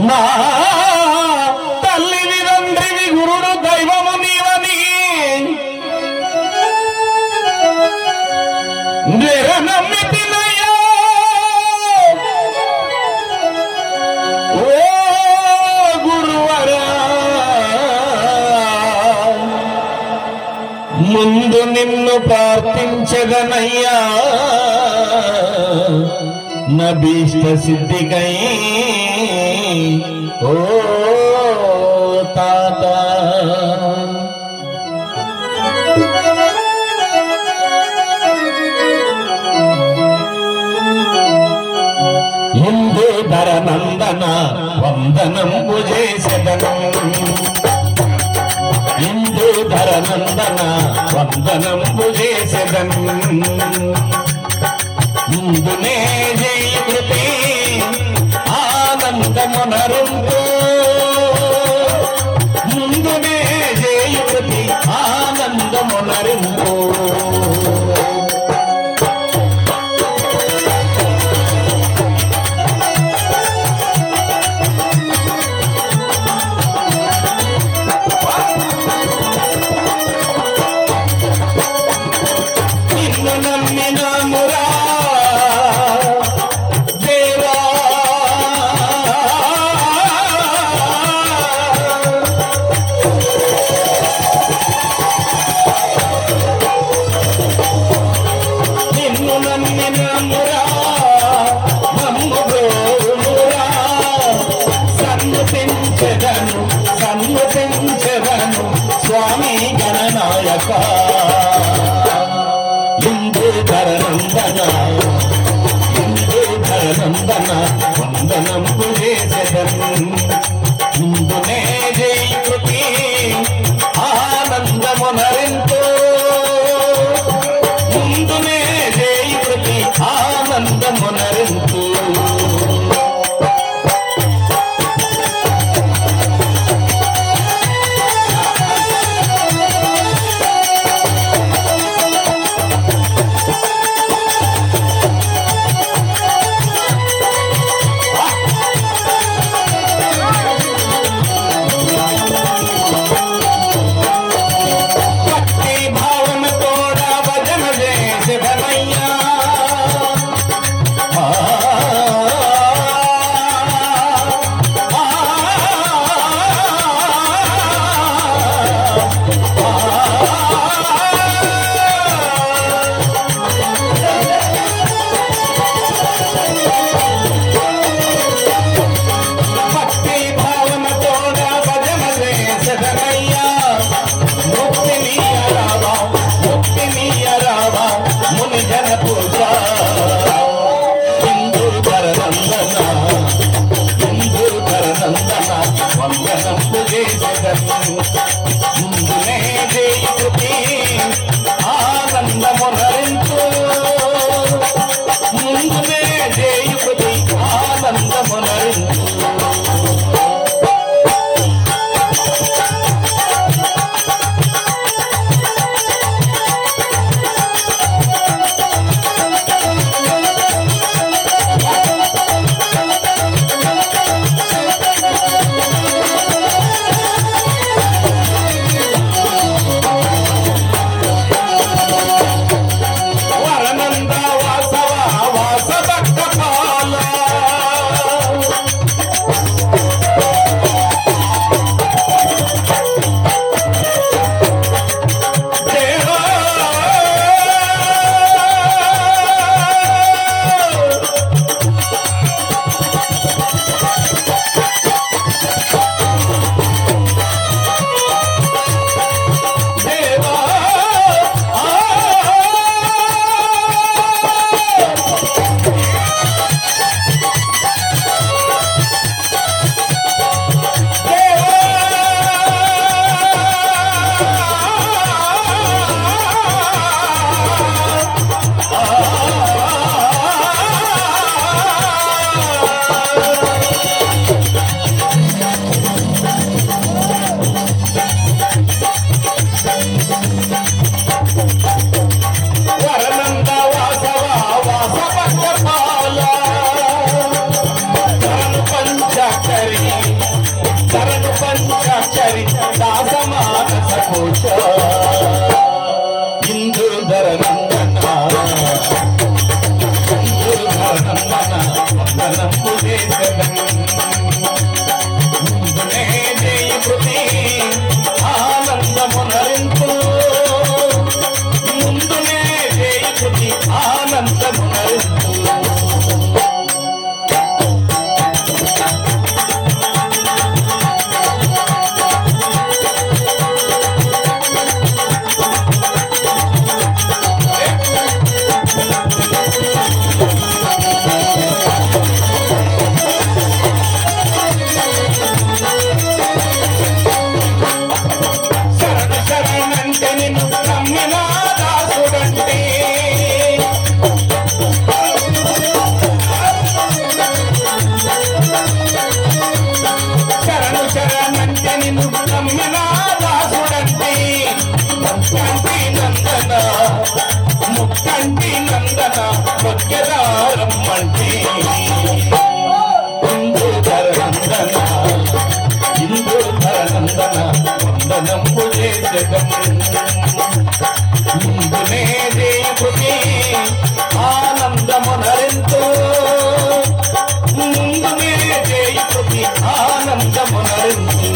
నా తల్లివి తండ్రివి గురుడు దైవము నీవని నిరనమ్మితినయ్యా ఓ గురువరా ముందు నిన్ను ప్రార్థించదనయ్యా నభీష్ట సిద్ధికై ఓ తాత ఇందు ధర నందన వందనంబు చేసెదను ఇందు ధర నందన వందనంబు చేసెదను ముందునే జయకృతి ఆనందమునరుంపు ముందునే జయకృతి ఆనందమునరింపు నిన్ను నమ్మినామురా దేవా నిన్ను నమ్మినామురా నమ్ముగోరుమురా సన్నుతించెదను సన్నుతించెదను స్వామి గణనాయక ఇందు ధరనందన ఇందు ధరనందన వందనంబు చేసెదను ఇందునే జయకృతి ఆనందమునరింతో ముందునే జయకృతి ఆనందమునరింతూ ధరనందన హిందూ ధరనందన వందనంబు చేసెదన్ ముందునే జయకృతి ఆనందమునరింపు ముందునే జయకృతి ఆనందమునరింపు శరణ శరణంటే నిన్ను నమ్మిన దాసుడంటే శరణు శరణంటే నిన్ను నమ్మిన దాసుడంటే ముక్కంటి నందన ముక్కంటి నందన ముఖ్యదారమ్మంటే హిందూ ధరనందన హిందూ ధరనందన వందనంబు చేసెదం ముందునే దేవుని ఆనందమునరింతు ముందునే దేవుని ఆనందమునరింతు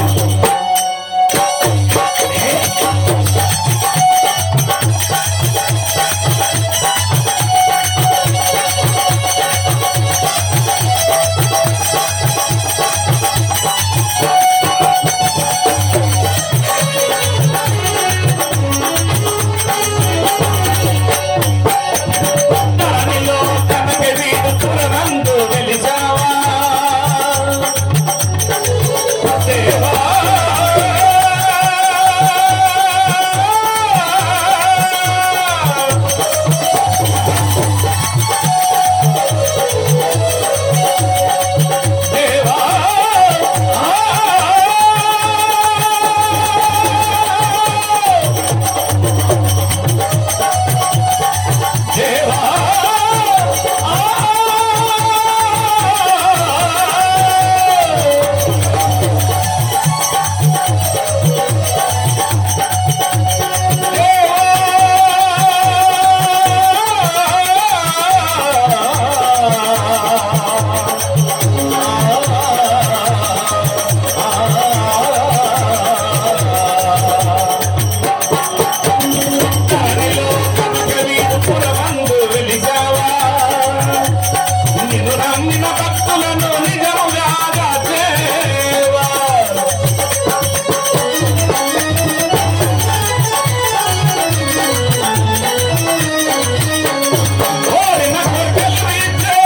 దానిలో కనక వీడు తురనందు వెలిసావా దేవా దేవా దేవా దానిలో కనక వీడు పురమందు వెలిసావా నిన్ను నమ్మిన భక్తులను నిజముగా కాచేవా. కోరిన కోర్కెలు తీర్చే.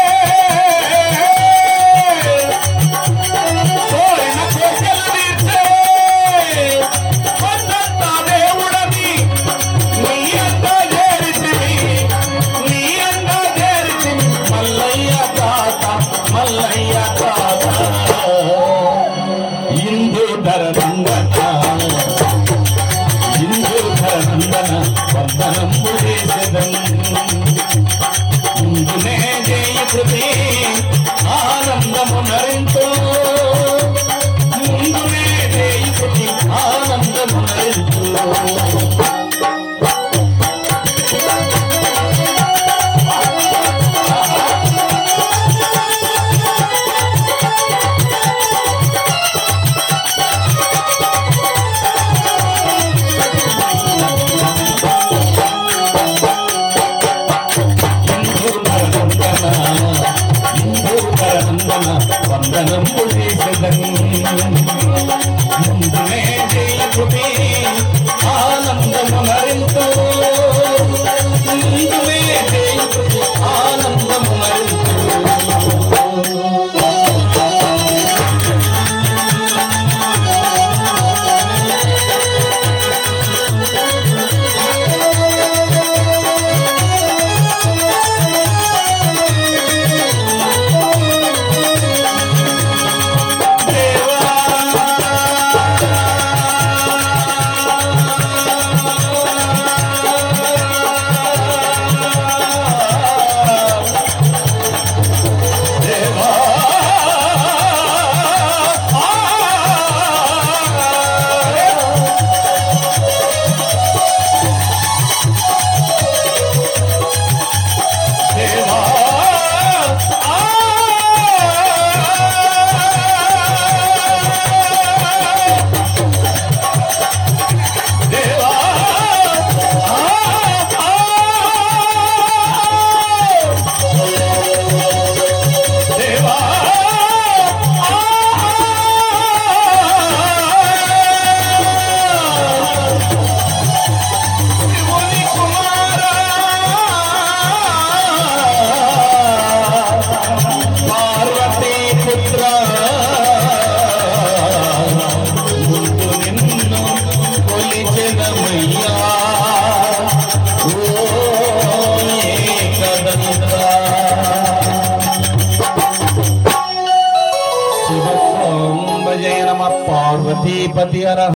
కోరిన కోర్కెలు తీర్చే. కొండంత దేవుడని నీ అంత చేరితివి, నీ అంత చేరితివి. మల్లయ్య తాత, మల్లయ్య తాత. ఇందు ధరనందన ఇందు ధరనందన వందనంబు చేసెదన్ ముందునే జయకృతి ఆనందమునరింతు ముందునే జయకృతి ఆనందమునరింతు వందనము చేసదన్ ముందునే జయకృతి ఆనందము మరింతో ముందునే జయకృతి ఆనందము మరింతో దేవా ఓం భజయ నమ పార్వతీపతి హర